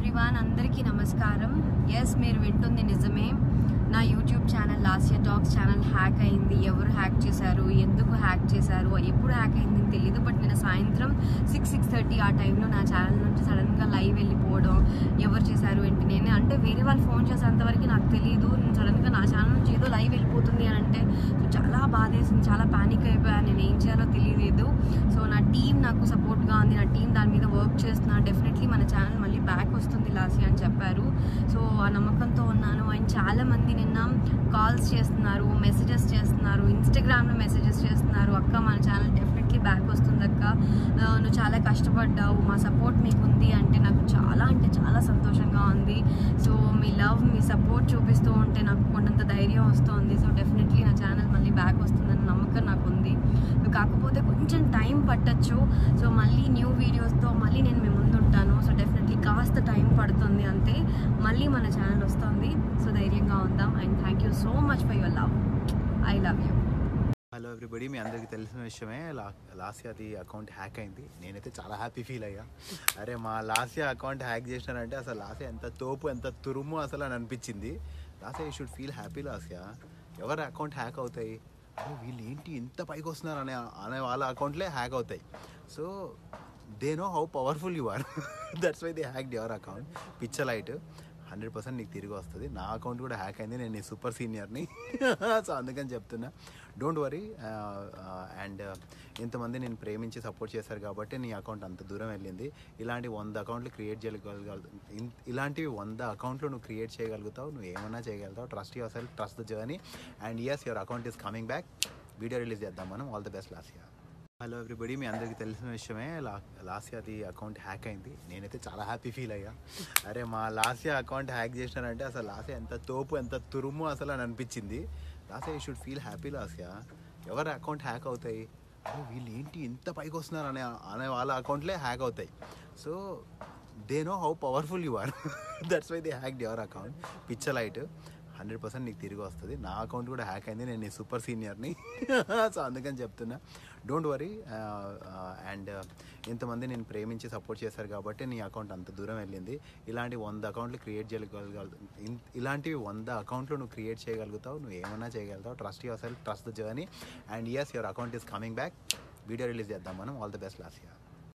everyone అందరికీ నమస్కారం yes మీరు వింటుంది నిజమే నా YouTube channel last year talks channel hack అయింది ఎవరు హ్యాక్ చేశారు ఎందుకు హ్యాక్ చేశారు ఎప్పుడు హ్యాక్ అయింది అని తెలియదు బట్ నేను సాయంత్రం సిక్స్ సిక్స్ థర్టీ ఆ టైంలో నా ఛానల్ నుంచి సడన్గా లైవ్ వెళ్ళిపోవడం ఎవరు చేశారు ఏంటి నేను అంటే వేరే వాళ్ళు ఫోన్ చేసేంతవరకు నాకు తెలియదు నేను సడన్గా నా ఛానల్ నుంచి ఏదో లైవ్ వెళ్ళిపోతుంది అని అంటే సో చాలా బాధేసింది చాలా పానిక్ అయిపోయాను నేను ఏం చేయాలో తెలియలేదు సో నా టీం నాకు సపోర్ట్గా ఉంది నా టీం దాని మీద వర్క్ చేస్తున్నా డెఫినెట్లీ మన ఛానల్ మళ్ళీ బ్యాక్ వస్తుంది లాసి అని చెప్పారు సో ఆ నమ్మకంతో ఉన్నాను అండ్ చాలా మంది నిన్న కాల్స్ చేస్తున్నారు మెసేజెస్ చేస్తున్నారు ఇన్స్టాగ్రామ్లో మెసేజెస్ చేస్తున్నారు అక్క మన ఛానల్ డెఫినెట్లీ బ్యాక్ వస్తుంది అక్క ఆ, నువ్వు చాలా కష్టపడ్డావు మా సపోర్ట్ మీకు ఉంది అంటే నాకు చాలా అంటే చాలా సంతోషంగా ఉంది సో మీ లవ్ మీ సపోర్ట్ చూపిస్తూ ఉంటే నాకు కొండంత ధైర్యం వస్తుంది సో డెఫినెట్లీ నా ఛానల్ మళ్ళీ బ్యాక్ వస్తుందని నమ్మకం నాకు ఉంది కాకపోతే కొంచెం టైం పట్టచ్చు సో మళ్ళీ న్యూ వీడియోస్తో మళ్ళీ నేను మీ ముందు ఉంటాను సో డెఫినెట్లీ కాస్త టైం పడుతుంది అంతే మళ్ళీ మన ఛానల్ వస్తుంది సో ధైర్యంగా ఉందాం and thank you so much for your love I love you hello everybody మీ అందరికీ తెలిసిన విషయమే లా లాస్ట్ అది అకౌంట్ హ్యాక్ అయింది నేనైతే చాలా హ్యాపీ ఫీల్ అయ్యా అరే మా లాస్ట్ అకౌంట్ హ్యాక్ చేసినారంటే అసలు లాస్ట్ ఎంత తోపు ఎంత తురుము అసలు అని అనిపించింది last you should feel happy last ఎవరి అకౌంట్ హ్యాక్ అవుతాయి అరే వీళ్ళు ఏంటి ఇంత పైకి వస్తున్నారు అనే అనే వాళ్ళ అకౌంట్లే హ్యాక్ అవుతాయి so they know how powerful you are that's why they hack your account పిచ్చలైట్ హండ్రెడ్ పర్సెంట్ నీకు తిరిగి వస్తుంది నా అకౌంట్ కూడా హ్యాక్ అయింది నేను నీ సూపర్ సీనియర్ని సో అందుకని చెప్తున్నా డోంట్ వరీ అండ్ ఇంతమంది నేను ప్రేమించి సపోర్ట్ చేశారు కాబట్టి నీ అకౌంట్ అంత దూరం వెళ్ళింది ఇలాంటి వంద అకౌంట్లు క్రియేట్ చేయగలగ ఇన్- ఇలాంటివి వంద అకౌంట్లు నువ్వు క్రియేట్ చేయగలుగుతావు నువ్వు ఏమైనా చేయగలుగుతావు trust yourself trust the journey and yes your account is coming back video release చేద్దాం మనం all the best last year hello everybody మీ అందరికీ తెలిసిన విషయమే లా లాస్ట్ అది అకౌంట్ హ్యాక్ అయింది నేనైతే చాలా హ్యాపీ ఫీల్ అయ్యా అరే మా లాస్ట్ అకౌంట్ హ్యాక్ చేసినారంటే అసలు లాస్ట్ ఎంత తోపు ఎంత తురుము అసలు అని అనిపించింది last you should feel happy last ఎవరి అకౌంట్ హ్యాక్ అవుతాయి అరే వీళ్ళు ఏంటి ఇంత పైకి వస్తున్నారు అనే అనే వాళ్ళ అకౌంట్లే హ్యాక్ అవుతాయి so they know how powerful you are that's why they hack your account పిచ్చలైట్ హండ్రెడ్ పర్సెంట్ నీకు తిరిగి వస్తుంది నా అకౌంట్ కూడా హ్యాక్ అయింది నేను నీ సూపర్ సీనియర్ని సో అందుకని చెప్తున్నా డోంట్ వరీ అండ్ ఇంతమంది నేను ప్రేమించి సపోర్ట్ చేశారు కాబట్టి నీ అకౌంట్ అంత దూరం వెళ్ళింది ఇలాంటి వంద అకౌంట్లు క్రియేట్ చేయగలగ ఇన్- ఇలాంటివి వంద అకౌంట్లు నువ్వు క్రియేట్ చేయగలుగుతావు నువ్వు ఏమైనా చేయగలుగుతావు trust yourself trust the journey and yes your account is coming back video release చేద్దాం మనం all the best last year